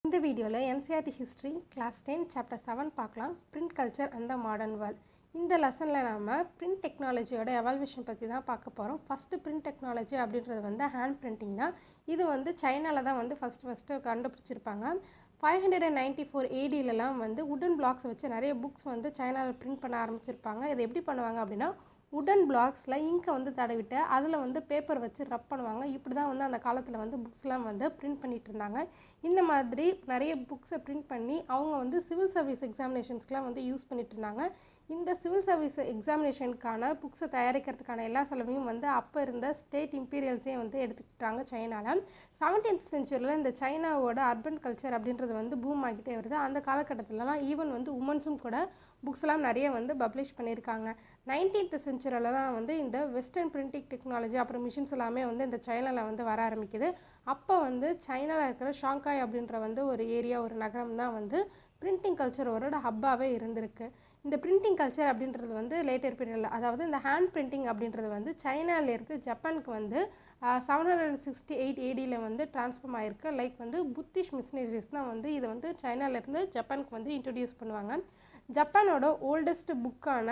இந்த வீடியோவில் NCERT history class ten chapter seven பார்க்கலாம் print culture and the modern world இந்த லெசனில் நம்ம பிரிண்ட் டெக்னாலஜியோட எவால்வேஷன் பற்றி தான் பார்க்க போகிறோம் ஃபஸ்ட்டு பிரிண்ட் டெக்னாலஜி அப்படின்றது வந்து ஹேண்ட் பிரிண்டிங் தான் இது வந்து சைனாவில் தான் வந்து ஃபஸ்ட்டு ஃபஸ்ட்டு கண்டுபிடிச்சிருப்பாங்க five hundred and ninety four ஏடியிலலாம் வந்து உடன் பிளாக்ஸ் வச்சு நிறைய புக்ஸ் வந்து சைனாவில் பிரிண்ட் பண்ண ஆரம்பிச்சிருப்பாங்க இது எப்படி பண்ணுவாங்க அப்படின்னா உடன் பிளாக்ஸில் இங்கை வந்து தடவிட்டு அதில் வந்து பேப்பர் வச்சு ரப் பண்ணுவாங்க இப்படி தான் வந்து அந்த காலத்தில் வந்து புக்ஸ்லாம் வந்து பிரிண்ட் பண்ணிட்டு இருந்தாங்க இந்த மாதிரி நிறைய புக்ஸை பிரிண்ட் பண்ணி அவங்க வந்து சிவில் சர்வீஸ் எக்ஸாமினேஷன்ஸ்க்குலாம் வந்து யூஸ் பண்ணிட்டு இருந்தாங்க இந்த சிவில் சர்வீஸ் எக்ஸாமினேஷனுக்கான புக்ஸை தயாரிக்கிறதுக்கான எல்லா செலவையும் வந்து அப்போ இருந்த ஸ்டேட் இம்பீரியல்ஸே வந்து எடுத்துக்கிட்டாங்க சைனாவில் செவன்டீன்த் செஞ்சுரியில் இந்த சைனாவோட அர்பன் கல்ச்சர் அப்படின்றது வந்து பூம் ஆகிட்டே வருது அந்த காலகட்டத்திலலாம் ஈவன் வந்து உமன்ஸும் கூட புக்ஸ்லாம் நிறைய வந்து பப்ளிஷ் பண்ணியிருக்காங்க நைன்டீன்த் செஞ்சுரியில் தான் வந்து இந்த வெஸ்டர்ன் பிரிண்டிங் டெக்னாலஜி அப்புறம் மிஷின்ஸ் எல்லாமே வந்து இந்த சைனாவில் வந்து வர ஆரம்பிக்குது அப்போ வந்து சைனாவில் இருக்கிற ஷாங்காய் அப்படின்ற வந்து ஒரு ஏரியா ஒரு நகரம் தான் வந்து பிரிண்டிங் கல்ச்சரோட ஹப்பாகவே இருந்திருக்கு இந்த பிரிண்டிங் கல்ச்சர் அப்படின்றது வந்து லேட்டர் பீரியடில் அதாவது இந்த ஹேண்ட் பிரிண்டிங் அப்படின்றது வந்து சைனாலேருந்து ஜப்பானுக்கு வந்து செவன் ஹண்ட்ரட் சிக்ஸ்டி எயிட் ஏடியில் வந்து ட்ரான்ஸ்ஃபார்ம் ஆகிருக்கு லைக் வந்து புத்திஷ் மிஷினரிஸ் தான் வந்து இதை வந்து சைனாலேருந்து ஜப்பானுக்கு வந்து இன்ட்ரடியூஸ் பண்ணுவாங்க ஜப்பானோட ஓல்டஸ்ட் புக்கான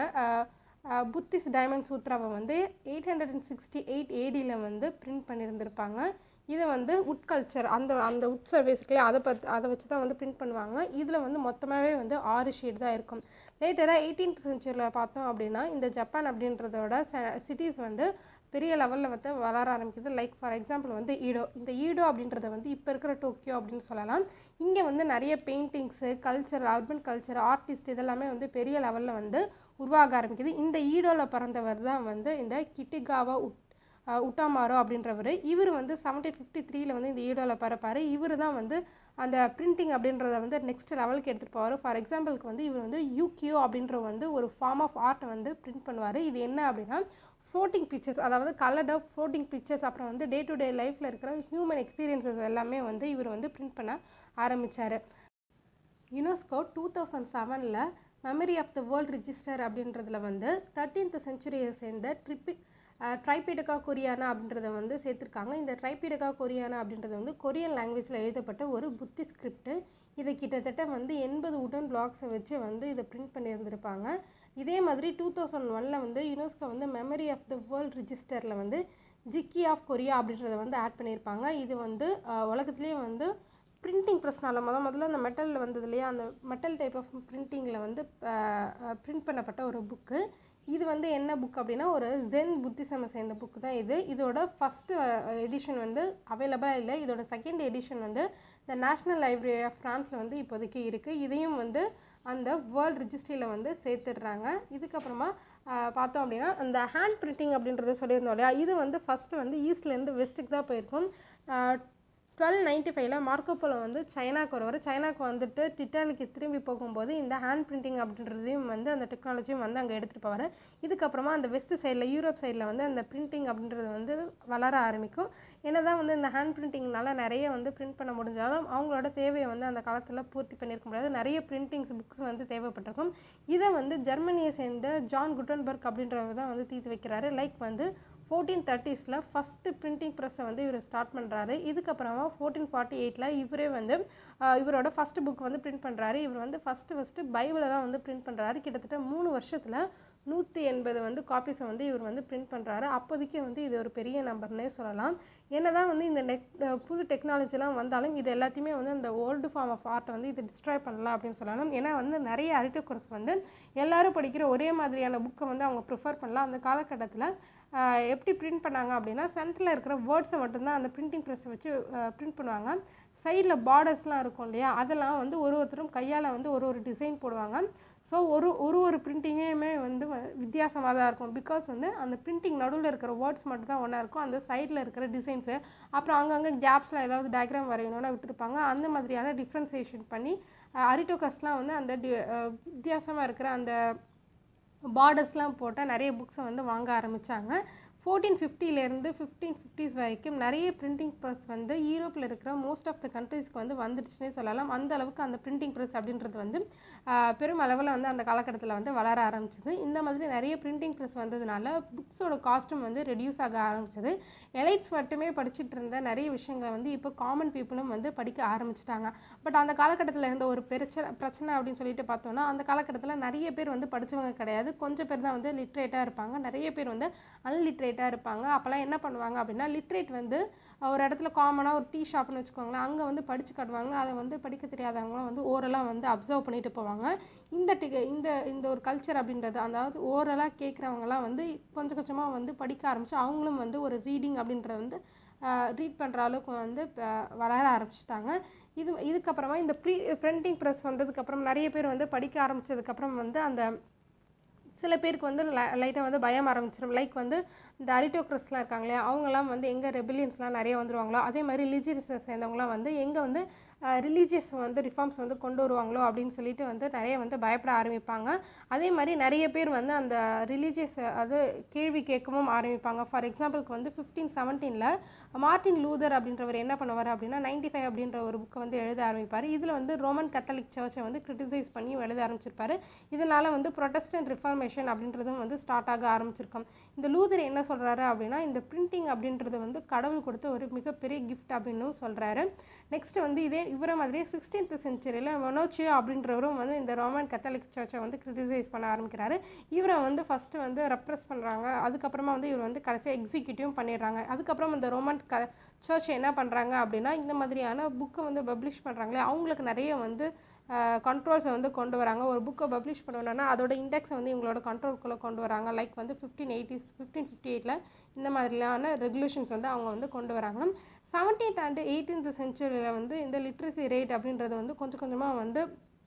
புத்திஸ் டைமண்ட் சூத்ராவை வந்து eight hundred and sixty eight ஏடியில் வந்து பிரிண்ட் பண்ணியிருந்திருப்பாங்க இதை வந்து உட் கல்ச்சர் அந்த அந்த உட் சர்வீஸ்க்குள்ளே அதை பற்றி அதை வச்சு தான் வந்து பிரிண்ட் பண்ணுவாங்க இதில் வந்து மொத்தமாகவே வந்து ஆறு ஷீட் தான் இருக்கும் லேட்டராக எயிட்டீன்த் செஞ்சுரியில் பார்த்தோம் அப்படின்னா இந்த ஜப்பான் அப்படின்றதோட சிட்டிஸ் வந்து பெரிய லெவலில் வந்து வளர ஆரம்பிக்குது லைக் ஃபார் எக்ஸாம்பிள் வந்து ஈடோ இந்த ஈடோ அப்படின்றத வந்து இப்போ இருக்கிற டோக்கியோ அப்படின்னு சொல்லலாம் இங்கே வந்து நிறைய paintings culture urban culture artist இதெல்லாமே வந்து பெரிய லெவலில் வந்து உருவாக ஆரம்பிக்குது இந்த ஈடோவில் பிறந்தவர் தான் வந்து இந்த கிட்டிகாவா உட் உட்டாமாரோ அப்படின்றவர் இவர் வந்து செவன்டீன் ஃபிஃப்டி த்ரீல வந்து இந்த ஈடோவில் பிறப்பார் இவர் தான் வந்து அந்த பிரிண்டிங் அப்படின்றத வந்து நெக்ஸ்ட் லெவலுக்கு எடுத்துகிட்டு போவார் ஃபார் எக்ஸாம்பிளுக்கு வந்து இவர் வந்து யூகியோ அப்படின்ற வந்து ஒரு ஃபார்ம் ஆஃப் ஆர்ட்டை வந்து பிரிண்ட் பண்ணுவார் இது என்ன அப்படின்னா ஃப்ளோட்டிங் பிக்சர்ஸ் அதாவது கலர்ட் ஆஃப் ஃப்ளோட்டிங் பிக்சர்ஸ் அப்புறம் வந்து டே டு டே லைஃப்பில் இருக்கிற ஹியூமன் எக்ஸ்பீரியன்ஸஸ் எல்லாமே வந்து இவர் வந்து பிரிண்ட் பண்ண ஆரம்பித்தார் யுனெஸ்கோ டூ தௌசண்ட் செவனில் memory of the world register அப்படின்றதுல வந்து தேர்ட்டீன்த் செஞ்சுரியை சேர்ந்த ட்ரிப்பி ட்ரைபீடகா கொரியானா அப்படின்றத வந்து சேர்த்துருக்காங்க இந்த ட்ரைபீடகா கொரியானா அப்படின்றது வந்து கொரியன் லாங்குவேஜில் எழுதப்பட்ட ஒரு புத்தி ஸ்கிரிப்ட் இதை கிட்டத்தட்ட வந்து எண்பது உடன் பிளாக்ஸை வச்சு வந்து இதை பிரிண்ட் பண்ணியிருந்திருப்பாங்க இதே மாதிரி டூ தௌசண்ட் ஒனில் வந்து யுனெஸ்கோ வந்து மெமரி ஆஃப் த வேர்ல்ட் ரிஜிஸ்டரில் வந்து ஜிக்கி ஆஃப் கொரியா அப்படின்றத வந்து ஆட் பண்ணியிருப்பாங்க இது வந்து உலகத்துலேயே வந்து பிரிண்டிங் ப்ரெஸ்னால் முத முதல்ல அந்த மெட்டலில் வந்தது இல்லையா அந்த மெட்டல் டைப் ஆஃப் பிரிண்டிங்கில் வந்து பிரிண்ட் பண்ணப்பட்ட ஒரு புக்கு இது வந்து என்ன புக் அப்படின்னா ஒரு ஜென் புத்திசமை சேர்ந்த புக்கு தான் இது இதோட ஃபஸ்ட்டு எடிஷன் வந்து அவைலபிளாக இல்லை இதோட செகண்ட் எடிஷன் வந்து இந்த நேஷ்னல் லைப்ரரி ஆஃப் ஃப்ரான்ஸில் வந்து இப்போதைக்கு இருக்குது இதையும் வந்து அந்த வேர்ல்ட் ரிஜிஸ்ட்ரியில் வந்து சேர்த்துடுறாங்க இதுக்கப்புறமா பார்த்தோம் அப்படின்னா அந்த ஹேண்ட் பிரிண்டிங் அப்படின்றத சொல்லியிருந்தோம் இல்லையா இது வந்து ஃபஸ்ட்டு வந்து ஈஸ்ட்லேருந்து வெஸ்ட்டுக்கு தான் போயிருக்கும் டுவெல் நைன்ட்டி ஃபைவ்ல மார்க்கோப்போலோ வந்து சைனாக்கு வருவார் சைனாக்கு வந்துட்டு டிட்டாலிக்கு திரும்பி போகும்போது இந்த ஹேண்ட் பிரிண்டிங் அப்படின்றதையும் வந்து அந்த டெக்னாலஜியும் வந்து அங்கே எடுத்துகிட்டு போவார் இதுக்கப்புறமா அந்த வெஸ்ட் சைடில் யூரோப் சைடில் வந்து அந்த பிரிண்டிங் அப்படின்றது வந்து வளர ஆரம்பிக்கும் என்ன தான் வந்து இந்த ஹேண்ட் பிரிண்டிங்னால நிறைய வந்து பிரிண்ட் பண்ண முடிஞ்சாலும் அவங்களோட தேவையை வந்து அந்த காலத்தில் பூர்த்தி பண்ணியிருக்க முடியாது நிறைய பிரிண்டிங்ஸ் புக்ஸ் வந்து தேவைப்பட்டிருக்கும் இதை வந்து ஜெர்மனியை சேர்ந்த ஜான் குட்டன்பர்க் அப்படின்றவர் தான் வந்து தீர்த்து வைக்கிறாரு லைக் வந்து ஃபோர்டீன் தேர்ட்டிஸில் ஃபஸ்ட்டு பிரிண்டிங் ப்ரெஸ்ஸை வந்து இவர் ஸ்டார்ட் பண்ணுறாரு இதுக்கப்புறமா ஃபோர்டீன் ஃபார்ட்டி எயிட்டில் இவரே வந்து இவரோட ஃபஸ்ட்டு புக் வந்து பிரிண்ட் பண்ணுறாரு இவர் வந்து ஃபஸ்ட்டு ஃபஸ்ட்டு பைபிளை தான் வந்து பிரிண்ட் பண்ணுறாரு கிட்டத்தட்ட மூணு வருஷத்தில் நூற்றி எண்பது வந்து காப்பீஸை வந்து இவர் வந்து பிரிண்ட் பண்ணுறாரு அப்போதைக்கு வந்து இது ஒரு பெரிய நம்பர்னே சொல்லலாம் என்ன தான் வந்து இந்த நெக் புது டெக்னாலஜிலாம் வந்தாலும் இது எல்லாத்தையுமே வந்து அந்த ஓல்டு ஃபார்ம் ஆஃப் ஆர்ட்டை வந்து இது டிஸ்ட்ராய் பண்ணலாம் அப்படின்னு சொல்லலாம் ஏன்னா வந்து நிறைய அரிட்டோகோர்ஸ் வந்து எல்லாரும் படிக்கிற ஒரே மாதிரியான புக்கை வந்து அவங்க ப்ரிஃபர் பண்ணலாம் அந்த காலகட்டத்தில் எப்படி பிரிண்ட் பண்ணாங்க அப்படின்னா சென்டரில் இருக்கிற வேர்ட்ஸை மட்டும்தான் அந்த பிரிண்டிங் ப்ரெஸ்ஸை வச்சு பிரிண்ட் பண்ணுவாங்க சைடில் பார்டர்ஸ்லாம் இருக்கும் இல்லையா அதெல்லாம் வந்து ஒரு ஒருத்தரும் கையால் வந்து ஒரு ஒரு டிசைன் போடுவாங்க ஸோ ஒரு ஒரு ஒரு பிரிண்டிங்குமே வந்து வித்தியாசமாக தான் இருக்கும் பிகாஸ் வந்து அந்த பிரிண்டிங் நடுவில் இருக்கிற வேர்ட்ஸ் மட்டும் தான் ஒன்றா இருக்கும் அந்த சைடில் இருக்கிற டிசைன்ஸு அப்புறம் அங்கங்கே கேப்ஸில் ஏதாவது டயக்ராம் வரையணும்னா விட்டுருப்பாங்க அந்த மாதிரியான டிஃப்ரென்சியேஷன் பண்ணி அரிட்டோகஸ்லாம் வந்து அந்த வித்தியாசமாக இருக்கிற அந்த பார்டர்ஸ்லாம் போட்டால் நிறைய புக்ஸை வந்து வாங்க ஆரம்பித்தாங்க ஃபோர்டீன் ஃபிஃப்டிலேருந்து ஃபிஃப்டீன் ஃபிஃப்டிஸ் வரைக்கும் நிறைய பிரிண்டிங் ப்ரெஸ் வந்து யூரோப்பில் இருக்கிற மோஸ்ட் ஆஃப் த கண்ட்ரீஸ்க்கு வந்து வந்துடுச்சுன்னே சொல்லலாம் அந்த அளவுக்கு அந்த பிரிண்டிங் ப்ரெஸ் அப்படின்றது வந்து ஆஹ், பெரும் அளவில் வந்து அந்த காலகட்டத்தில் வந்து வளர ஆரம்பிச்சது இந்த மாதிரி நிறைய பிரிண்டிங் ப்ரெஸ் வந்ததுனால புக்ஸோட காஸ்ட்டும் வந்து ரெடியூஸ் ஆக ஆரம்பிச்சது எலைட்ஸ் மட்டுமே படிச்சுட்டு இருந்த நிறைய விஷயங்களை வந்து இப்போ காமன் பீப்புளும் வந்து படிக்க ஆரம்பிச்சிட்டாங்க பட் அந்த காலகட்டத்தில் இருந்த ஒரு பிரச்சனை பிரச்சனை அப்படின்னு சொல்லிட்டு பார்த்தோம்னா அந்த காலகட்டத்தில் நிறைய பேர் வந்து படிச்சவங்க கிடையாது கொஞ்சம் பேர் தான் வந்து லிட்ரேட்டாக இருப்பாங்க நிறைய பேர் வந்து அன்லிட்ரேட்டாக இருப்பாங்க அப்போல்லாம் என்ன பண்ணுவாங்க அப்படின்னா லிட்ரேட் வந்து ஒரு இடத்துல காமனாக ஒரு டீ ஷாப்னு வச்சுக்கோங்களேன் அங்கே வந்து படித்து காட்டுவாங்க அதை வந்து படிக்க தெரியாதவங்களாம் வந்து ஓரலாக வந்து அப்சர்வ் பண்ணிட்டு போவாங்க இந்த டிக இந்த இந்த ஒரு கல்ச்சர் அப்படின்றது அதாவது ஓரலாக கேட்குறவங்கலாம் வந்து கொஞ்சம் கொஞ்சமாக வந்து படிக்க ஆரம்பிச்சு அவங்களும் வந்து ஒரு ரீடிங் அப்படின்றத வந்து ரீட் பண்ணுற அளவுக்கு வந்து இப்ப வளர ஆரம்பிச்சிட்டாங்க இது இதுக்கப்புறமா இந்த ப்ரீ பிரிண்டிங் ப்ரெஸ் வந்ததுக்கப்புறம் நிறைய பேர் வந்து படிக்க ஆரம்பிச்சதுக்கப்புறம் வந்து அந்த சில பேருக்கு வந்து லைட்டாக வந்து பயம் ஆரம்பிச்சிடும் லைக் வந்து இந்த அரிட்டோக்ரஸ்லாம் இருக்காங்க இல்லையா அவங்கெல்லாம் வந்து எங்கே ரெபிலியன்ஸ்லாம் நிறைய வந்துருவாங்களோ அதே மாதிரி ரிலீஜியஸை சேர்ந்தவங்களாம் வந்து எங்கே வந்து ரிலீஜியஸ் வந்து ரிஃபார்ம்ஸ் வந்து கொண்டு வருவாங்களோ அப்படின்னு சொல்லிட்டு வந்து நிறைய வந்து பயப்பட ஆரம்பிப்பாங்க அதே மாதிரி நிறைய பேர் வந்து அந்த ரிலீஜியஸ் அது கேள்வி கேட்கவும் ஆரம்பிப்பாங்க ஃபார் எக்ஸாம்பிளுக்கு வந்து ஃபிஃப்டீன் செவன்டீனில் மார்ட்டின் லூதர் அப்படின்றவர் என்ன பண்ணுவார் அப்படின்னா நைன்டி ஃபைவ் அப்படின்ற ஒரு புக்கை வந்து எழுத ஆரம்பிப்பார் இதில் வந்து ரோமன் கத்தலிக் சர்ச்சை வந்து கிரிட்டிசைஸ் பண்ணி எழுத ஆரம்பிச்சிருப்பாரு இதனால வந்து ப்ரொட்டஸ்டன்ட் ரிஃபார்மேஷன் அப்படின்றதும் வந்து ஸ்டார்ட் ஆக ஆரம்பிச்சிருக்கும் இந்த லூதர் என்ன சொல்கிறாரு அப்படின்னா இந்த பிரிண்டிங் அப்படின்றது வந்து கடவுள் கொடுத்த ஒரு மிகப்பெரிய கிஃப்ட் அப்படின்னு சொல்கிறாரு நெக்ஸ்ட் வந்து இதே இவரை மாதிரியே சிக்ஸ்டீன்த் செஞ்சுரியில் மொனோச்சியோ அப்படின்றவரும் வந்து இந்த ரோமன் கத்தலிக் சர்ச்சை வந்து கிரிட்டிசைஸ் பண்ண ஆரம்பிக்கிறாரு இவரை வந்து ஃபஸ்ட்டு வந்து ரெப்ரஸ் பண்ணுறாங்க அதுக்கப்புறமா வந்து இவர் வந்து கடைசியாக எக்ஸிக்யூட்டிவ் பண்ணிடுறாங்க அதுக்கப்புறம் இந்த ரோமன் க சர்ச் என்ன பண்ணுறாங்க அப்படின்னா இந்த மாதிரியான புக்கை வந்து பப்ளிஷ் பண்ணுறாங்களே அவங்களுக்கு நிறைய வந்து கண்ட்ரோல்ஸை வந்து கொண்டு வராங்க ஒரு புக்கை பப்ளிஷ் பண்ணணும்னா அதோட இண்டெக்ஸை வந்து இவங்களோட கண்ட்ரோல்குள்ளே கொண்டு வராங்க லைக் வந்து ஃபிஃப்டீன் எயிட்டிஸ் ஃபிஃப்டீன் ஃபிஃப்டி எயிட்டில் இந்த மாதிரியான ரெகுலேஷன்ஸ் வந்து அவங்க வந்து கொண்டு வராங்க செவன்டீன்த் அண்ட் எயிட்டீன்த் செஞ்சுரியில் வந்து இந்த லிட்ரஸி ரேட் அப்படின்றது வந்து கொஞ்சம் கொஞ்சமாக வந்து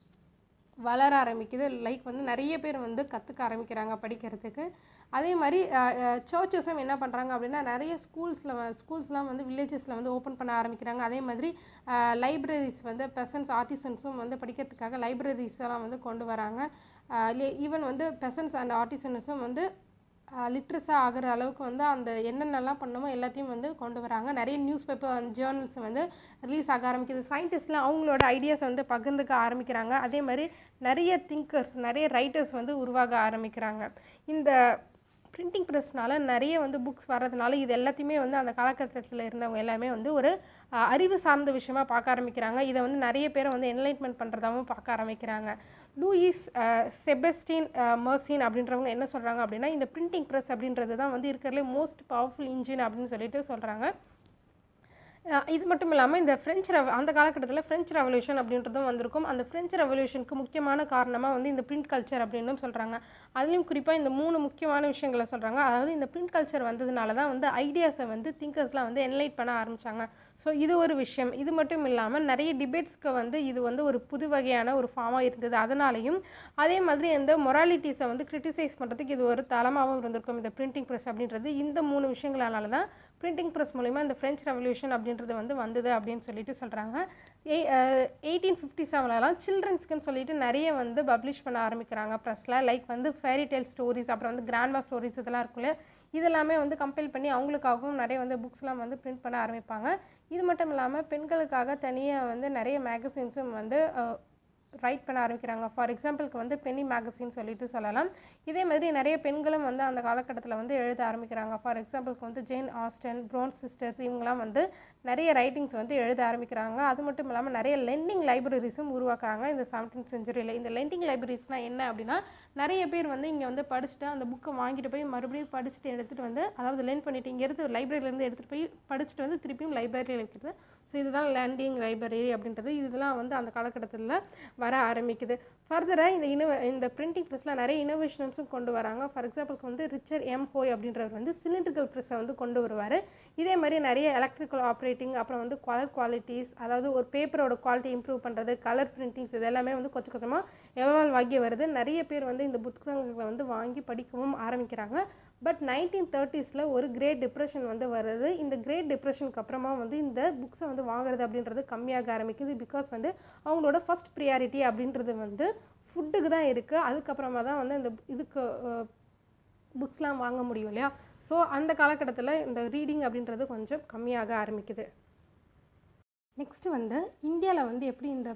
வளர ஆரம்பிக்குது லைக் வந்து நிறைய பேர் வந்து கற்றுக்க ஆரம்பிக்கிறாங்க படிக்கிறதுக்கு அதே மாதிரி சர்ச்சஸும் என்ன பண்ணுறாங்க அப்படின்னா நிறைய ஸ்கூல்ஸில் ஸ்கூல்ஸ்லாம் வந்து வில்லேஜஸில் வந்து ஓப்பன் பண்ண ஆரம்பிக்கிறாங்க அதே மாதிரி லைப்ரரிஸ் வந்து பெசன்ஸ் ஆர்டிசன்ஸும் வந்து படிக்கிறதுக்காக லைப்ரரிஸ் எல்லாம் வந்து கொண்டு வராங்க ஈவன் வந்து பெசன்ஸ் அண்ட் ஆர்டிசன்ஸும் வந்து லிட்ரஸாக ஆகிற அளவுக்கு வந்து அந்த என்னென்னலாம் பண்ணணுமோ எல்லாத்தையும் வந்து கொண்டு வராங்க நிறைய நியூஸ் பேப்பர் அண்ட் ஜேர்னல்ஸ் வந்து ரிலீஸ் ஆக ஆரம்பிக்குது சயின்டிஸ்ட்லாம் அவங்களோட ஐடியாஸ் வந்து பகிர்ந்துக்க ஆரம்பிக்கிறாங்க அதே மாதிரி நிறைய திங்கர்ஸ் நிறைய ரைட்டர்ஸ் வந்து உருவாக ஆரம்பிக்கிறாங்க இந்த பிரிண்டிங் ப்ரெஸ்னால நிறைய வந்து புக்ஸ் வர்றதுனால இது எல்லாத்தையுமே வந்து அந்த காலகட்டத்தில் இருந்தவங்க எல்லாமே வந்து ஒரு அஹ், அறிவு சார்ந்த விஷயமா பார்க்க ஆரம்பிக்கிறாங்க இதை வந்து நிறைய பேரை வந்து என்லைட்மெண்ட் பண்ணுறதாகவும் பார்க்க ஆரம்பிக்கிறாங்க லூயிஸ் அஹ், செபஸ்டின் அஹ், மர்சின் அப்படின்றவங்க என்ன சொல்கிறாங்க அப்படின்னா இந்த பிரிண்டிங் ப்ரெஸ் அப்படின்றது தான் வந்து இருக்கிறதுலே மோஸ்ட் பவர்ஃபுல் இன்ஜின் அப்படின்னு சொல்லிட்டு சொல்கிறாங்க அஹ் இது மட்டும் இல்லாமல் இந்த ஃப்ரெஞ்ச் ரெவ அந்த காலகட்டத்தில் ஃப்ரெஞ்ச் ரெவல்யூஷன் அப்படின்றதும் வந்திருக்கும் அந்த ஃப்ரெஞ்ச் ரெவல்யூஷனுக்கு முக்கியமான காரணமாக வந்து இந்த பிரிண்ட் கல்ச்சர் அப்படின்னும் சொல்கிறாங்க அதுலேயும் குறிப்பாக இந்த மூணு முக்கியமான விஷயங்களை சொல்கிறாங்க அதாவது இந்த பிரிண்ட் கல்ச்சர் வந்ததுனால தான் வந்து ஐடியாஸை வந்து திங்கர்ஸ்லாம் வந்து என்லைட் பண்ண ஆரம்பித்தாங்க ஸோ இது ஒரு விஷயம் இது மட்டும் இல்லாமல் நிறைய டிபேட்ஸ்க்கு வந்து இது வந்து ஒரு புது வகையான ஒரு ஃபார்மாக இருந்தது அதனாலையும் அதே மாதிரி இந்த மொராலிட்டிஸை வந்து கிரிட்டிசைஸ் பண்ணுறதுக்கு இது ஒரு தளமாகவும் இருந்திருக்கும் இந்த பிரிண்டிங் ப்ரெஸ் அப்படின்றது இந்த மூணு விஷயங்களால தான் பிரிண்டிங் ப்ரெஸ் மூலிமா இந்த ஃப்ரெஞ்ச் ரெவல்யூஷன் அப்படின்றது வந்து வந்தது அப்படின்னு சொல்லிட்டு சொல்கிறாங்க எயிட்டீன் ஃபிஃப்டி செவன்லலாம் சில்ட்ரன்ஸ்க்குன்னு சொல்லிட்டு நிறைய வந்து பப்ளிஷ் பண்ண ஆரம்பிக்கிறாங்க ப்ரெஸ்ஸில் லைக் வந்து ஃபேரி டெல் ஸ்டோரிஸ் அப்புறம் வந்து கிராண்ட்மா ஸ்டோரிஸ் இதெல்லாம் இருக்குல்ல இதெல்லாமே வந்து கம்பைல் பண்ணி அவங்களுக்காகவும் நிறைய வந்து புக்ஸ்லாம் வந்து பிரிண்ட் பண்ண ஆரம்பிப்பாங்க இது மட்டும் இல்லாமல் பெண்களுக்காக தனியாக வந்து நிறைய மேகசின்ஸும் வந்து ரைட் பண்ண ஆரம்பிக்கிறாங்க ஃபார் எக்ஸாம்பிளுக்கு வந்து பென்னி மேகசின் சொல்லிட்டு சொல்லலாம் இதே மாதிரி நிறைய பெண்களும் வந்து அந்த காலகட்டத்தில் வந்து எழுத ஆரம்பிக்கிறாங்க ஃபார் எக்ஸாம்பிளுக்கு வந்து ஜேன் ஆஸ்டன் ப்ரோன் சிஸ்டர்ஸ் இவங்கலாம் வந்து நிறைய ரைட்டிங்ஸ் வந்து எழுத ஆரம்பிக்கிறாங்க அது மட்டும் இல்லாமல் நிறைய லெண்டிங் லைப்ரரிஸும் உருவாக்குறாங்க இந்த செவன்டீன் செஞ்சுரியில் இந்த லெண்டிங் லைப்ரரிஸ்னால் என்ன அப்படின்னா நிறைய பேர் வந்து இங்கே வந்து படிச்சுட்டு அந்த புக்கை வாங்கிட்டு போய் மறுபடியும் படிச்சுட்டு எடுத்துகிட்டு வந்து அதாவது லென் பண்ணிட்டு இங்கேருந்து லைப்ரரியிலேருந்து எடுத்துகிட்டு போய் படிச்சுட்டு வந்து திருப்பியும் லைப்ரரியில் வைக்கிறது ஸோ இதுதான் லேண்டிங் லைப்ரரி அப்படின்றது இதெல்லாம் வந்து அந்த காலகட்டத்தில் வர ஆரம்பிக்குது ஃபர்தராக இந்த இனோ இந்த பிரிண்டிங் ப்ரெஸ்ஸில் நிறைய இனோவேஷன்ஸும் கொண்டு வராங்க ஃபார் எக்ஸாம்பிளுக்கு வந்து ரிச்சர் எம் ஹோய் அப்படின்றவர் வந்து சிலிண்ட்ரிக்கல் ப்ரெஸ்ஸை வந்து கொண்டு வருவார் இதே மாதிரி நிறைய எலக்ட்ரிக்கல் ஆப்ரேட்டிங் அப்புறம் வந்து கலர் குவாலிட்டிஸ் அதாவது ஒரு பேப்பரோட குவாலிட்டி இம்ப்ரூவ் பண்ணுறது கலர் பிரிண்டிங்ஸ் இது எல்லாமே வந்து கொஞ்சம் கொஞ்சமாக எவால்வ் ஆகி வருது நிறைய பேர் வந்து இந்த புத்தகங்களை வந்து வாங்கி படிக்கவும் ஆரம்பிக்கிறாங்க பட் நைன்டீன் தேர்ட்டிஸில் ஒரு கிரேட் டிப்ரெஷன் வந்து வருது இந்த கிரேட் டிப்ரெஷனுக்கு அப்புறமா வந்து இந்த புக்ஸை வந்து வாங்குறது அப்படின்றது கம்மியாக ஆரம்பிக்குது பிகாஸ் வந்து அவங்களோட ஃபர்ஸ்ட் ப்ரியாரிட்டி அப்படின்றது வந்து ஃபுட்டுக்கு தான் இருக்குது அதுக்கப்புறமா தான் வந்து இந்த இதுக்கு புக்ஸ்லாம் வாங்க முடியும் இல்லையா ஸோ அந்த காலகட்டத்தில் இந்த ரீடிங் அப்படின்றது கொஞ்சம் கம்மியாக ஆரம்பிக்குது நெக்ஸ்ட்டு வந்து இந்தியாவில் வந்து எப்படி இந்த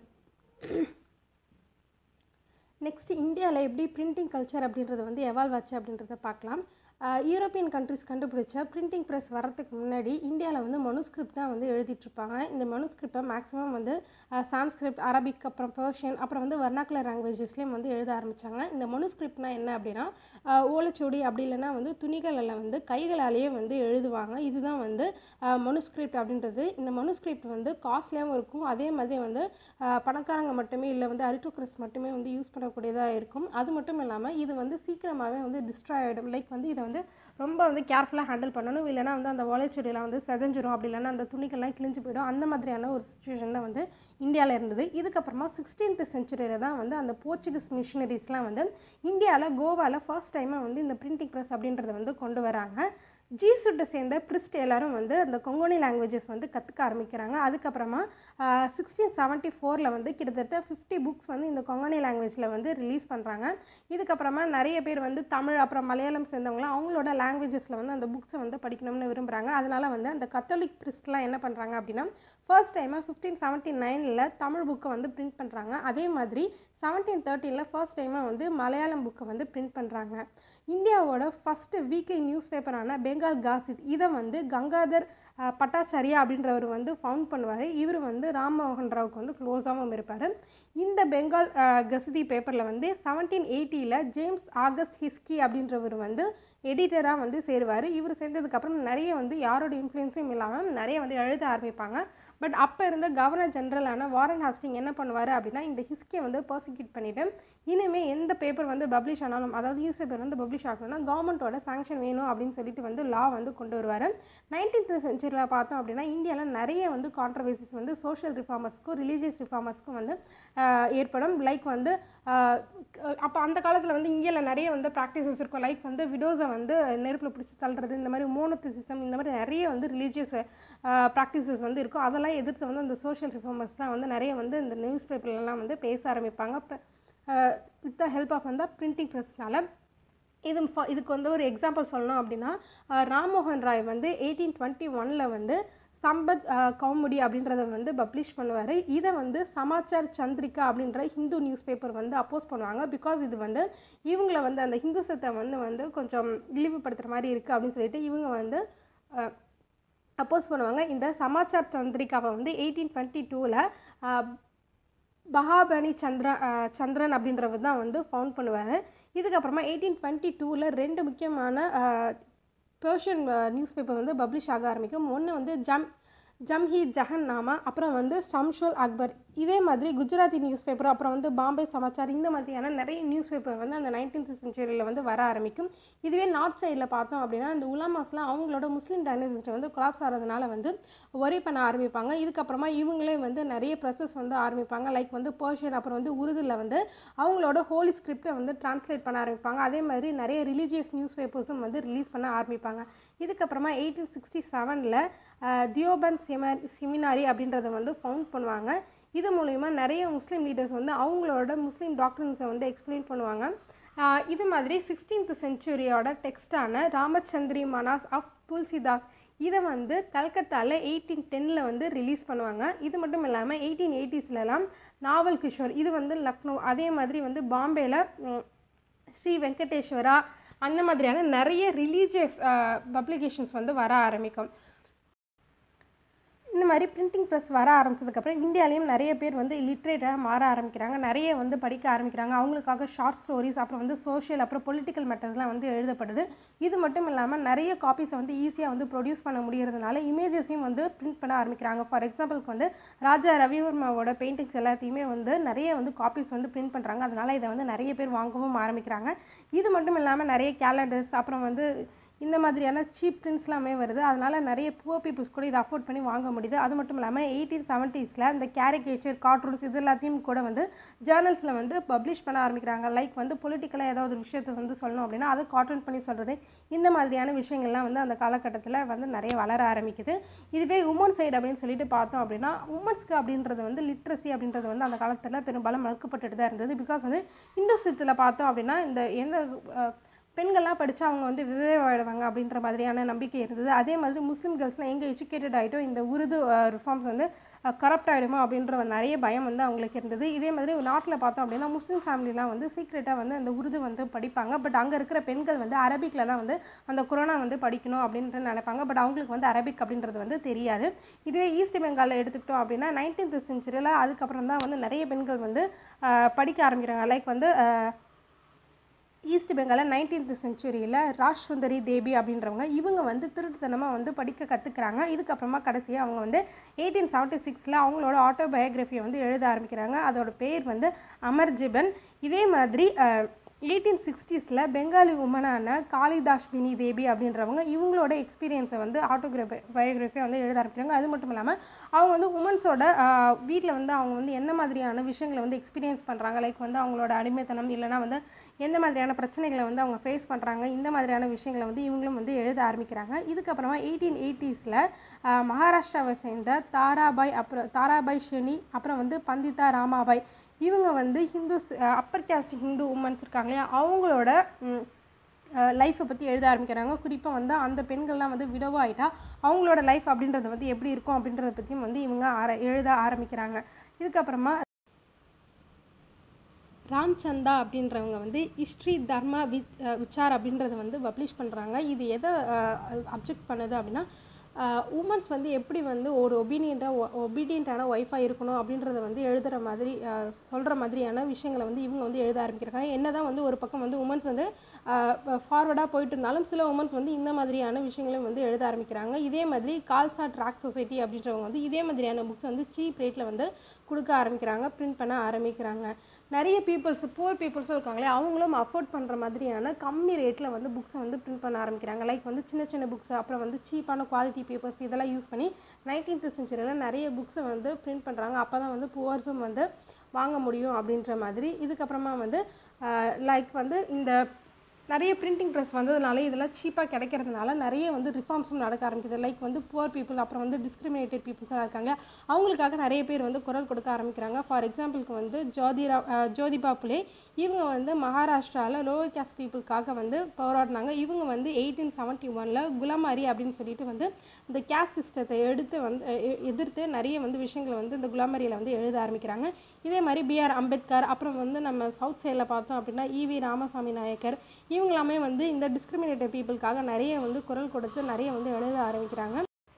நெக்ஸ்ட் இந்தியாவில் எப்படி பிரிண்டிங் கல்ச்சர் அப்படின்றது வந்து எவால்வ் ஆச்சு அப்படின்றத பார்க்கலாம் யூரோப்பியன் கண்ட்ரிஸ் கண்டுபிடிச்ச பிரிண்டிங் ப்ரெஸ் வரதுக்கு முன்னாடி இந்தியாவில் வந்து மனுஸ்கிரிப்ட் தான் வந்து எழுதிட்டு இருப்பாங்க இந்த மனுஸ்கிரிப்டை மேக்ஸிமம் வந்து சான்ஸ்கிரிப்ட் அரபிக் அப்புறம் பர்ஷியன் அப்புறம் வந்து வர்ணாக்குலர் லாங்குவேஜஸ்லேயும் வந்து எழுத ஆரம்பித்தாங்க இந்த மனுஸ்கிரிப்ட்னா என்ன அப்படின்னா ஆஹ் ஓலைச்சுவடி அப்படி இல்லைன்னா வந்து துணிகளில் வந்து கைகளாலேயே வந்து எழுதுவாங்க இதுதான் வந்து மனுஸ்கிரிப்ட் அப்படின்றது இந்த மனுஸ்கிரிப்ட் வந்து காஸ்ட்லியாகவும் இருக்கும் அதே மாதிரி வந்து ஆஹ் பணக்காரங்க மட்டுமே இல்லை வந்து அரிட்டோக்ரஸ் மட்டுமே வந்து யூஸ் பண்ணக்கூடியதாக இருக்கும் அது மட்டும் இல்லாமல் இது வந்து சீக்கிரமாகவே வந்து டிஸ்ட்ராய் ஆகிடும் லைக் வந்து இதை வந்து ரொம்ப வந்து கேர்ஃபுல்லாக ஹேண்டில் பண்ணணும் இல்லைனா வந்து அந்த ஓலைச்செடியெலாம் வந்து செதஞ்சிரும் அப்படி இல்லைன்னா அந்த துணிகள்லாம் கிழிஞ்சு போயிடும் அந்த மாதிரியான ஒரு சுச்சுவேஷன் தான் வந்து இந்தியாவில் இருந்தது இதுக்கப்புறமா சிக்ஸ்டீன்த் செஞ்சுரியில் தான் வந்து அந்த போர்ச்சுகீஸ் மிஷினரிஸ்லாம் வந்து இந்தியாவில் கோவாவில் ஃபர்ஸ்ட் டைமாக வந்து இந்த பிரிண்டிங் ப்ரெஸ் அப்படின்றத வந்து கொண்டு வராங்க ஜீசுட்டை சேர்ந்த பிரிஸ்ட் எல்லாரும் வந்து அந்த கொங்கோனி லாங்குவேஜஸ் வந்து கற்றுக்க ஆரம்பிக்கிறாங்க அதுக்கப்புறமா சிக்ஸ்டீன் செவன்ட்டி ஃபோரில் வந்து கிட்டத்தட்ட ஃபிஃப்டி புக்ஸ் வந்து இந்த கொங்கோனி லாங்குவேஜில் வந்து ரிலீஸ் பண்ணுறாங்க இதுக்கப்புறமா நிறைய பேர் வந்து தமிழ் அப்புறம் மலையாளம் சேர்ந்தவங்களாம் அவங்களோட லாங்குவேஜஸில் வந்து அந்த புக்ஸை வந்து படிக்கணும்னு விரும்புகிறாங்க அதனால் வந்து அந்த கத்தோலிக் பிரிஸ்ட்லாம் என்ன பண்ணுறாங்க அப்படின்னா ஃபர்ஸ்ட் டைமாக ஃபிஃப்டீன் செவன்ட்டி நைனில் தமிழ் புக்கை வந்து பிரிண்ட் பண்ணுறாங்க அதே மாதிரி செவன்டீன் தேர்ட்டியில் ஃபர்ஸ்ட் டைமாக வந்து மலையாளம் புக்கை வந்து பிரிண்ட் பண்ணுறாங்க இந்தியாவோட ஃபஸ்ட்டு வீக்லி நியூஸ் பேப்பரான பெங்கால் காசித் இதை வந்து கங்காதர் அஹ், பட்டாச்சாரியா அப்படின்றவர் வந்து ஃபவுண்ட் பண்ணுவார் இவர் வந்து ராம்மோகன் ராவுக்கு வந்து க்ளோஸாகவும் இருப்பார் இந்த பெங்கால் அஹ், கசிதி பேப்பரில் வந்து செவன்டீன் எயிட்டியில் ஜேம்ஸ் ஆகஸ்ட் ஹிஸ்கி அப்படின்றவர் வந்து எடிட்டராக வந்து சேருவார் இவர் சேர்ந்ததுக்கப்புறம் நிறைய வந்து யாரோட இன்ஃப்ளூயன்ஸும் இல்லாமல் நிறைய வந்து எழுத ஆரம்பிப்பாங்க பட் அப்போ இருந்த கவர்னர் ஜெனரலான வாரன் ஹாஸ்டிங் என்ன பண்ணுவார் அப்படின்னா இந்த ஹிஸ்கியை வந்து பர்சிக்யூட் பண்ணிவிட்டு இனிமேல் எந்த பேப்பர் வந்து பப்ளிஷ் ஆனாலும் அதாவது நியூஸ் பேப்பர் வந்து பப்ளிஷ் ஆகணும்னா கவர்மெண்ட்டோட சாங்ஷன் வேணும் அப்படின்னு சொல்லிட்டு வந்து லா வந்து கொண்டு வருவார் நைன்டீன்த் செஞ்சுரியில் பார்த்தோம் அப்படின்னா இந்தியாவில் நிறைய வந்து கான்ட்ரவர்சிஸ் வந்து சோஷியல் ரிஃபார்மர்ஸ்க்கும் ரிலீஜியஸ் ரிஃபார்மர்ஸ்க்கும் வந்து ஆஹ், ஏற்படும் லைக் வந்து அப்போ அந்த காலத்தில் வந்து இந்தியாவில் நிறைய வந்து ப்ராக்டிசஸ் இருக்கும் லைக் வந்து விடோஸை வந்து நெருப்பில் பிடிச்சி தள்ளுறது இந்த மாதிரி மோனோத்திசிசம் இந்த மாதிரி நிறைய வந்து ரிலீஜியஸ் ப்ராக்டிசஸ் வந்து இருக்கும் அதெல்லாம் எதிர்த்து வந்து அந்த சோஷியல் ரிஃபார்மர்ஸ் தான் வந்து நிறைய வந்து இந்த நியூஸ் பேப்பர்லலாம் வந்து பேச ஆரம்பிப்பாங்க வித் த ஹெல்ப் ஆஃப் அந்த பிரிண்டிங் ப்ரெஸ்னால இது ஃப- இதுக்கு வந்து ஒரு எக்ஸாம்பிள் சொல்லணும் அப்படின்னா அஹ், ராம்மோகன் ராய் வந்து எயிட்டீன் டுவெண்ட்டி ஒனில் வந்து சம்பத் அஹ், கௌமுடி அப்படின்றத வந்து பப்ளிஷ் பண்ணுவார் இதை வந்து சமாச்சார் சந்திரிகா அப்படின்ற ஹிந்து நியூஸ் பேப்பர் வந்து அப்போஸ் பண்ணுவாங்க பிகாஸ் இது வந்து இவங்கள வந்து அந்த ஹிந்துசத்தை வந்து வந்து கொஞ்சம் இழிவுபடுத்துகிற மாதிரி இருக்குது அப்படின்னு சொல்லிட்டு இவங்க வந்து அப்போஸ் பண்ணுவாங்க இந்த சமாச்சார் சந்திரிகாவை வந்து எயிட்டீன் டுவெண்ட்டி டூவில் பஹாபனி சந்திர அஹ், சந்திரன் அப்படின்றவர் தான் வந்து ஃபவுண்ட் பண்ணுவார் இதுக்கப்புறமா எயிட்டீன் டுவெண்ட்டி டூவில் ரெண்டு முக்கியமான பெர்ஷியன் நியூஸ் பேப்பர் வந்து பப்ளிஷ் ஆக ஆரம்பிக்கும் ஒன்று வந்து ஜம் ஜம்ஹி ஜஹன் நாமா அப்புறம் வந்து ஷம்ஷுல் அக்பர் இதே மாதிரி குஜராத்தி நியூஸ் பேப்பர் அப்புறம் வந்து பாம்பே சமாச்சார் இந்த மாதிரியான நிறைய நியூஸ் பேப்பர் வந்து அந்த நைன்டீன்த் செஞ்சுரியில் வந்து வர ஆரம்பிக்கும் இதுவே நார்த் சைடில் பார்த்தோம் அப்படின்னா இந்த உலாமாஸ்லாம் அவங்களோட முஸ்லீம் டைனசிஸ்ட்டை வந்து கொலாப்ஸ் ஆகிறதுனால வந்து ஒரே பண்ண ஆரம்பிப்பாங்க இதுக்கப்புறமா இவங்களே வந்து நிறைய ப்ரெஸஸ் வந்து ஆரம்பிப்பாங்க லைக் வந்து பர்ஷியன் அப்புறம் வந்து உருதுல வந்து அவங்களோட ஹோலி ஸ்கிரிப்டை வந்து டிரான்ஸ்லேட் பண்ண ஆரம்பிப்பாங்க அதே மாதிரி நிறைய ரிலீஜியஸ் நியூஸ் பேப்பர்ஸும் வந்து ரிலீஸ் பண்ண ஆரம்பிப்பாங்க இதுக்கப்புறமா எயிட்டீன் சிக்ஸ்டி செவனில் தியோபன் செம செமினாரி அப்படின்றத வந்து ஃபவுண்ட் பண்ணுவாங்க இது மூலயமா நிறைய முஸ்லீம் லீடர்ஸ் வந்து அவங்களோட முஸ்லீம் டாக்டர்ஸை வந்து எக்ஸ்பிளைன் பண்ணுவாங்க ஆஹ் இது மாதிரி சிக்ஸ்டீன்த் செஞ்சுரியோட டெக்ஸ்டான ராமச்சந்திரி மனாஸ் ஆஃப் துல்சிதாஸ் இதை வந்து கல்கத்தாவில் எயிட்டீன் டென்னில் வந்து ரிலீஸ் பண்ணுவாங்க இது மட்டும் இல்லாமல் எயிட்டீன் எயிட்டிஸ்லலாம் நாவல் கிஷோர் இது வந்து லக்னோ அதே மாதிரி வந்து பாம்பேயில் ஸ்ரீ வெங்கடேஸ்வரா அந்த மாதிரியான நிறைய ரிலீஜியஸ் பப்ளிகேஷன்ஸ் வந்து வர ஆரம்பிக்கும் இந்த மாதிரி பிரிண்டிங் ப்ரெஸ் வர ஆரம்பிச்சதுக்கப்புறம் இந்தியாலேயும் நிறைய பேர் வந்து லிட்ரேட்டாக மாற ஆரம்பிக்கிறாங்க நிறைய வந்து படிக்க ஆரம்பிக்கிறாங்க அவங்களுக்காக ஷார்ட் ஸ்டோரிஸ் அப்புறம் வந்து சோஷியல் அப்புறம் பொலிட்டிக்கல் மேட்டர்ஸ்லாம் வந்து எழுதப்படுது இது மட்டும் இல்லாமல் நிறைய காப்பீஸை வந்து ஈஸியாக வந்து ப்ரொடியூஸ் பண்ண முடியறதுனால இமேஜஸையும் வந்து பிரிண்ட் பண்ண ஆரம்பிக்கிறாங்க ஃபார் எக்ஸாம்பிளுக்கு வந்து ராஜா ரவிவர்மாவோட பெயிண்டிங்ஸ் எல்லாத்தையுமே வந்து நிறைய வந்து காப்பீஸ் வந்து பிரிண்ட் பண்ணுறாங்க அதனால் இதை வந்து நிறைய பேர் வாங்கவும் ஆரம்பிக்கிறாங்க இது மட்டும் இல்லாமல் நிறைய கேலண்டர்ஸ் அப்புறம் வந்து இந்த மாதிரியான சீப் பிரிண்ட்ஸ்லாமே வருது அதனால நிறைய புவர் பீப்புள்ஸ் கூட இதை அஃபோர்ட் பண்ணி வாங்க முடியுது அது மட்டும் இல்லாமல் எயிட்டீன் செவன்ட்டீஸில் இந்த கேரிகேச்சர் கார்ட்டூன்ஸ் இது எல்லாத்தையும் கூட வந்து ஜேர்னல்ஸில் வந்து பப்ளிஷ் பண்ண ஆரம்பிக்கிறாங்க லைக் வந்து பொலிட்டிக்கலாக ஏதாவது ஒரு விஷயத்தை வந்து சொல்லணும் அப்படின்னா அதை கார்ட்டூன் பண்ணி சொல்கிறது இந்த மாதிரியான விஷயங்கள்லாம் வந்து அந்த காலகட்டத்தில் வந்து நிறைய வளர ஆரம்பிக்குது இதுவே உமன் சைடு அப்படின்னு சொல்லிட்டு பார்த்தோம் அப்படின்னா உமன்ஸ்க்கு அப்படின்றது வந்து லிட்ரஸி அப்படின்றது வந்து அந்த காலத்தில் பெரும்பாலும் மறுக்கப்பட்டுட்டு தான் இருந்தது பிகாஸ் வந்து இந்துசத்தில் பார்த்தோம் அப்படின்னா இந்த எந்த அஹ், பெண்கள்லாம் படித்தா அவங்க வந்து விதவாயிடுவாங்க அப்படின்ற மாதிரியான நம்பிக்கை இருந்தது அதே மாதிரி முஸ்லீம் கேர்ள்ஸ்லாம் எங்கே எஜுகேட்டட் ஆகிட்டோ இந்த உருது ரிஃபார்ம்ஸ் வந்து கரப்ட் ஆகிடுமோ அப்படின்ற ஒரு நிறைய பயம் வந்து அவங்களுக்கு இருந்தது இதே மாதிரி நாட்டில் பார்த்தோம் அப்படின்னா முஸ்லீம் ஃபேமிலிலாம் வந்து சீக்ரெட்டாக வந்து அந்த உருது வந்து படிப்பாங்க பட் அங்கே இருக்கிற பெண்கள் வந்து அரபிக்கில் தான் வந்து அந்த குரானா வந்து படிக்கணும் அப்படின்ட்டு நினைப்பாங்க பட் அவங்களுக்கு வந்து அரபிக் அப்படின்றது வந்து தெரியாது இதுவே ஈஸ்ட் பெங்காலில் எடுத்துக்கிட்டோம் அப்படின்னா நைன்டீன்த் செஞ்சுரியில் அதுக்கப்புறம் தான் வந்து நிறைய பெண்கள் வந்து ஆஹ், படிக்க ஆரம்பிக்கிறாங்க லைக் வந்து ஆஹ், ஈஸ்ட் பெங்காலில் நைன்டீன்த் செஞ்சுரியில் ராஜ் சுந்தரி தேவி அப்படின்றவங்க இவங்க வந்து திருட்டுத்தனமாக வந்து படிக்க கற்றுக்குறாங்க இதுக்கப்புறமா கடைசியாக அவங்க வந்து எயிட்டீன் செவன்ட்டி சிக்ஸில் அவங்களோட ஆட்டோபயோகிராஃபியை வந்து எழுத ஆரம்பிக்கிறாங்க அதோட பேர் வந்து அமர்ஜிபன் இதே மாதிரி எயிட்டீன் சிக்ஸ்டீஸில் பெங்காலி உமனான காளிதாஷ்வினி தேவி அப்படின்றவங்க இவங்களோட எக்ஸ்பீரியன்ஸை வந்து ஆட்டோகிராஃபி பயோகிராஃபியை வந்து எழுத ஆரம்பிக்கிறாங்க அது மட்டும் இல்லாமல் அவங்க வந்து உமன்ஸோட வீட்டில் வந்து அவங்க வந்து என்ன மாதிரியான விஷயங்களை வந்து எக்ஸ்பீரியன்ஸ் பண்ணுறாங்க லைக் வந்து அவங்களோட அடிமைத்தனம் இல்லைனா வந்து எந்த மாதிரியான பிரச்சனைகளை வந்து அவங்க ஃபேஸ் பண்ணுறாங்க இந்த மாதிரியான விஷயங்களை வந்து இவங்களும் வந்து எழுத ஆரம்பிக்கிறாங்க இதுக்கப்புறமா எயிட்டீன் எயிட்டிஸில் மகாராஷ்டிராவை சேர்ந்த தாராபாய் அப்புறம் தாராபாய் ஷெனி அப்புறம் வந்து பந்திதா ராமாபாய் இவங்க வந்து Hindus upper caste Hindu womens இருக்காங்க இல்லையா அவங்களோட லைஃப்பை பற்றி எழுத ஆரம்பிக்கிறாங்க குறிப்பாக வந்து அந்த பெண்கள்லாம் வந்து விடவோ ஆயிட்டா அவங்களோட லைஃப் அப்படின்றது வந்து எப்படி இருக்கும் அப்படின்றத பற்றியும் வந்து இவங்க ஆர எழுத ஆரம்பிக்கிறாங்க இதுக்கப்புறமா ராம்சந்தா அப்படின்றவங்க வந்து ஹிஸ்ட்ரி தர்மா வித் விச்சார் அப்படின்றத வந்து பப்ளிஷ் பண்ணுறாங்க இது எதை அப்ஜெக்ட் பண்ணுது அப்படின்னா உமன்ஸ் வந்து எப்படி வந்து ஒரு ஒபீனியண்ட்டாக ஒபீடியண்ட்டான ஒய்ஃபாக இருக்கணும் அப்படின்றத வந்து எழுதுகிற மாதிரி சொல்கிற மாதிரியான விஷயங்களை வந்து இவங்க வந்து எழுத ஆரம்பிக்கிறாங்க என்ன தான் வந்து ஒரு பக்கம் வந்து உமன்ஸ் வந்து ஃபார்வர்டாக போயிட்டு இருந்தாலும் சில உமன்ஸ் வந்து இந்த மாதிரியான விஷயங்களையும் வந்து எழுத ஆரம்பிக்கிறாங்க இதே மாதிரி கால்சா ட்ராக் சொசைட்டி அப்படின்றவங்க வந்து இதே மாதிரியான புக்ஸ் வந்து சீப் ரேட்டில் வந்து கொடுக்க ஆரம்பிக்கிறாங்க பிரிண்ட் பண்ண ஆரம்பிக்கிறாங்க நிறைய பீப்புள்ஸ் புவர் பீப்புள்ஸும் இருக்காங்களே அவங்களும் அஃபோர்ட் பண்ணுற மாதிரியான கம்மி ரேட்டில் வந்து புக்ஸை வந்து பிரிண்ட் பண்ண ஆரம்பிக்கிறாங்க லைக் வந்து சின்ன சின்ன புக்ஸ் அப்புறம் வந்து சீப்பான குவாலிட்டி பேப்பர்ஸ் இதெல்லாம் யூஸ் பண்ணி நைன்டீன்த் செஞ்சுரியில் நிறைய புக்ஸை வந்து பிரிண்ட் பண்ணுறாங்க அப்போ தான் வந்து புவர்ஸும் வந்து வாங்க முடியும் அப்படின்ற மாதிரி இதுக்கப்புறமா வந்து லைக் வந்து இந்த நிறைய பிரிண்டிங் ப்ரெஸ் வந்ததுனால இதெல்லாம் சீப்பாக கிடைக்கிறதுனால நிறைய வந்து ரிஃபார்ம்ஸும் நடக்க ஆரம்பிக்குது லைக் வந்து புவர் பீப்புள் அப்புறம் வந்து டிஸ்கிரிமினேட்டட் பீப்புள்ஸாக இருக்காங்க அவங்களுக்காக நிறைய பேர் வந்து குரல் கொடுக்க ஆரம்பிக்கிறாங்க ஃபார் எக்ஸாம்பிளுக்கு வந்து ஜோதிரா அஹ், ஜோதிபா புலே இவங்க வந்து மகாராஷ்டிராவில் லோவர் கேஸ்ட் பீப்புளுக்காக வந்து போராடினாங்க இவங்க வந்து எயிட்டீன் செவன்ட்டி ஒனில் குலாமாரி அப்படின்னு சொல்லிட்டு வந்து இந்த கேஸ்ட் சிஸ்டத்தை எடுத்து வந்து எ- எ- எதிர்த்து நிறைய வந்து விஷயங்களை வந்து இந்த குலாமரியில் வந்து எழுத ஆரம்பிக்கிறாங்க இதே மாதிரி பிஆர் அம்பேத்கர் அப்புறம் வந்து நம்ம சவுத் சைடில் பார்த்தோம் அப்படின்னா இவி ராமசாமி நாயக்கர் இவங்களாமே வந்து இந்த டிஸ்கிரிமினேட்டட் பீப்புளுக்காக நிறைய வந்து குரல் கொடுத்து நிறைய வந்து எழுத ஆரம்பிக்கிறாங்க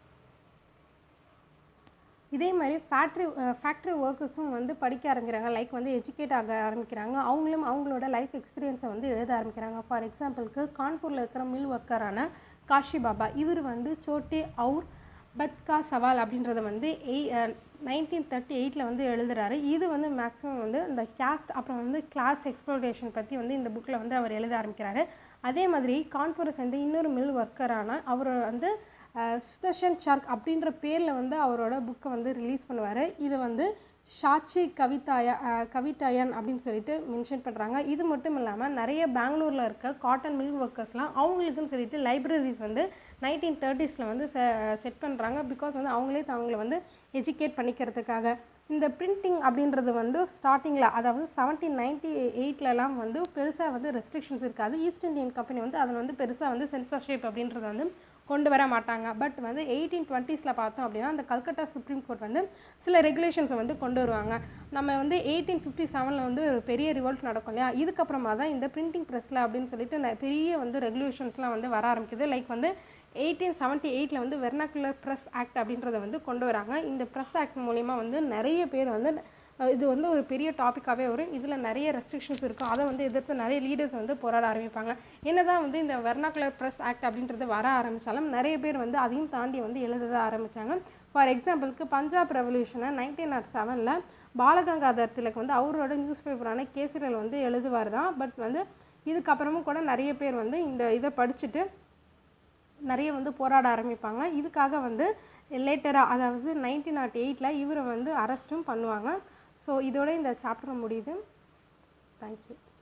இதே மாதிரி ஃபேக்ட்ரி ஃபேக்ட்ரி ஒர்க்கர்ஸும் வந்து படிக்க ஆரம்பிக்கிறாங்க லைக் வந்து எஜுகேட் ஆக ஆரம்பிக்கிறாங்க அவங்களும் அவங்களோட லைஃப் எக்ஸ்பீரியன்ஸை வந்து எழுத ஆரம்பிக்கிறாங்க ஃபார் எக்ஸாம்பிளுக்கு கான்பூரில் இருக்கிற மில் ஒர்க்கரான காஷி பாபா இவர் வந்து சோட்டே அவுர் பத்கா சவால் அப்படின்றத வந்து எய் நைன்டீன் தேர்ட்டி எயிட்டில் வந்து எழுதுறாரு இது வந்து மேக்ஸிமம் வந்து இந்த கேஸ்ட் அப்புறம் வந்து கிளாஸ் எக்ஸ்ப்ளோரேஷன் பற்றி வந்து இந்த புக்கில் வந்து அவர் எழுத ஆரம்பிக்கிறாரு அதே மாதிரி கான்பூரை சேர்ந்த இன்னொரு மில் ஒர்க்கரான அவர் வந்து அஹ், சுதர்ஷன் சர்க் அப்படின்ற பேரில் வந்து அவரோட புக்கை வந்து ரிலீஸ் பண்ணுவார் இது வந்து ஷாச்சி கவிதாயா அஹ், கவிதாயன் அப்படின்னு சொல்லிட்டு மென்ஷன் பண்ணுறாங்க இது மட்டும் இல்லாமல் நிறைய பெங்களூரில் இருக்க காட்டன் மில் ஒர்க்கர்ஸ்லாம் அவங்களுக்குன்னு சொல்லிட்டு லைப்ரரிஸ் வந்து நைன்டீன் தேர்ட்டிஸில் வந்து செட் பண்ணுறாங்க பிகாஸ் வந்து அவங்களே அவங்கள வந்து எஜுகேட் பண்ணிக்கிறதுக்காக இந்த பிரிண்டிங் அப்படின்றது வந்து ஸ்டார்டிங்கில் அதாவது செவன்டீன் நைன்டி எயிட்லலாம் வந்து பெருசாக வந்து ரெஸ்ட்ரிக்ஷன்ஸ் இருக்காது ஈஸ்ட் இந்தியன் கம்பெனி வந்து அதில் வந்து பெருசாக வந்து சென்சர்ஷிப் அப்படின்றத வந்து கொண்டு வர மாட்டாங்க பட் வந்து எயிட்டீன் டுவெண்ட்டீஸில் பார்த்தோம் அப்படின்னா அந்த கல்கட்டா சுப்ரீம் கோர்ட் வந்து சில ரெகுலேஷன்ஸை வந்து கொண்டு வருவாங்க நம்ம வந்து எயிட்டீன் ஃபிஃப்டி செவனில் வந்து ஒரு பெரிய ரிவோல்ட் நடக்கும் இல்லையா இதுக்கப்புறமா தான் இந்த பிரிண்டிங் ப்ரெஸ்ஸில் அப்படின்னு சொல்லிட்டு நெ- பெரிய வந்து ரெகுலேஷன்ஸ்லாம் வந்து வர ஆரம்பிக்குது லைக் வந்து எயிட்டீன் செவன்ட்டி எயிட்டில் வந்து வெர்னாக்குலர் ப்ரெஸ் ஆக்ட் அப்படின்றத வந்து கொண்டு வராங்க இந்த ப்ரெஸ் ஆக்ட் மூலிமா வந்து நிறைய பேர் வந்து அஹ், இது வந்து ஒரு பெரிய டாப்பிக்காகவே வரும் இதில் நிறைய ரெஸ்ட்ரிக்ஷன்ஸ் இருக்கும் அதை வந்து எதிர்த்து நிறைய லீடர்ஸ் வந்து போராட ஆரம்பிப்பாங்க என்னதான் வந்து இந்த வெர்னாக்குலர் ப்ரெஸ் ஆக்ட் அப்படின்றது வர ஆரம்பித்தாலும் நிறைய பேர் வந்து அதையும் தாண்டி வந்து எழுத ஆரம்பித்தாங்க ஃபார் எக்ஸாம்பிளுக்கு பஞ்சாப் ரெவல்யூஷனை நைன்டீன் நாட் செவனில் பாலகங்காதர் திலக் வந்து அவரோட நியூஸ் பேப்பரான கேசரியில் வந்து எழுதுவார் தான் பட் வந்து இதுக்கப்புறமும் கூட நிறைய பேர் வந்து இந்த இதை படிச்சுட்டு நிறைய வந்து போராட ஆரம்பிப்பாங்க இதுக்காக வந்து லேட்டராக அதாவது நைன்டீன் நாட் எயிட்டில் இவரை வந்து அரெஸ்ட்டும் பண்ணுவாங்க ஸோ இதோட இந்த சாப்டர் முடியுது தேங்க்யூ